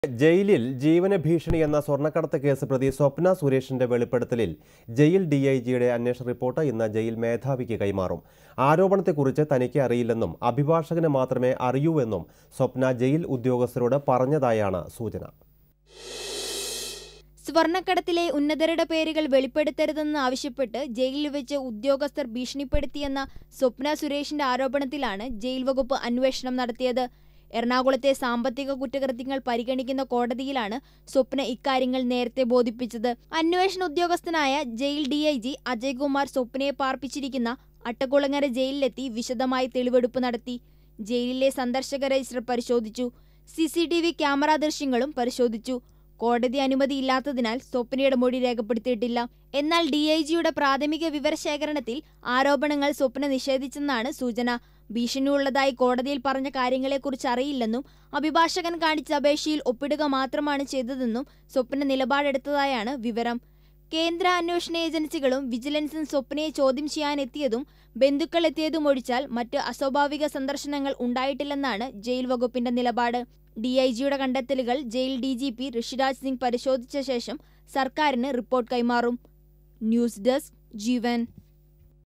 ജയിലിൽ ജീവന ഭീഷണി എന്ന സ്വർണ്ണക്കടത്ത് കേസ് പ്രതി സ്വപ്ന സുരേഷിന്റെ വെളിപ്പെടുത്തലിൽ ജയിൽ ഡി ഐ ജിയുടെ അന്വേഷണ റിപ്പോർട്ട് ഇന്ന് ജയിൽ മേധാവിക്ക് കൈമാറും ആരോപണത്തെക്കുറിച്ച് തനിക്ക് അറിയില്ലെന്നും അഭിഭാഷകന് മാത്രമേ അറിയൂ എന്നും സ്വപ്ന ജയിൽ ഉദ്യോഗസ്ഥരോട് പറഞ്ഞതായാണ് സൂചന സ്വർണ്ണക്കടത്തിലെ ഉന്നതരുടെ പേരുകൾ വെളിപ്പെടുത്തരുതെന്ന് ആവശ്യപ്പെട്ട് ജയിലിൽ വെച്ച് ഉദ്യോഗസ്ഥർ ഭീഷണിപ്പെടുത്തിയെന്ന സ്വപ്ന സുരേഷിന്റെ ആരോപണത്തിലാണ് ജയിൽ വകുപ്പ് അന്വേഷണം നടത്തിയത് എറണാകുളത്തെ സാമ്പത്തിക കുറ്റകൃത്യങ്ങൾ പരിഗണിക്കുന്ന കോടതിയിലാണ് സ്വപ്ന ഇക്കാര്യങ്ങൾ നേരത്തെ ബോധിപ്പിച്ചത് അന്വേഷണ ഉദ്യോഗസ്ഥനായ jail D I G Ajay Kumar സ്വപ്നയെ പാർപ്പിച്ചിരിക്കുന്ന അട്ടക്കുളങ്ങര ജയിലിലെത്തി വിശദമായി തെളിവെടുപ്പ് നടത്തി ജയിലിലെ സന്ദർശക രജിസ്റ്റർ പരിശോധിച്ചു C C T V camera ദൃശ്യങ്ങളും പരിശോധിച്ചു കോടതി അനുമതിയില്ലാത്തതിനാൽ സ്വപ്നയുടെ മൊഴി രേഖപ്പെടുത്തിയിട്ടില്ല എന്നാൽ ഡി ഐ ജിയുടെ പ്രാഥമിക വിവരശേഖരണത്തിൽ ആരോപണങ്ങൾ സ്വപ്ന നിഷേധിച്ചെന്നാണ് സൂചന ഭീഷണിയുള്ളതായി കോടതിയിൽ പറഞ്ഞ കാര്യങ്ങളെക്കുറിച്ച് അറിയില്ലെന്നും അഭിഭാഷകൻ കാണിച്ച അപേക്ഷയിൽ ഒപ്പിടുക മാത്രമാണ് ചെയ്തതെന്നും സ്വപ്ന നിലപാടെടുത്തതായാണ് വിവരം കേന്ദ്ര അന്വേഷണ ഏജൻസികളും വിജിലൻസും സ്വപ്നയെ ചോദ്യം ചെയ്യാനെത്തിയതും ബന്ധുക്കൾ എത്തിയതും ഒഴിച്ചാൽ മറ്റ് അസ്വാഭാവിക സന്ദർശനങ്ങൾ ഉണ്ടായിട്ടില്ലെന്നാണ് ജയിൽ വകുപ്പിന്റെ നിലപാട് ഡി ഐ ജിയുടെ കണ്ടെത്തലുകൾ jail D G P Rishiraj Singh പരിശോധിച്ച ശേഷം സർക്കാരിന് റിപ്പോർട്ട് കൈമാറും ന്യൂസ് ഡെസ്ക് ജീവൻ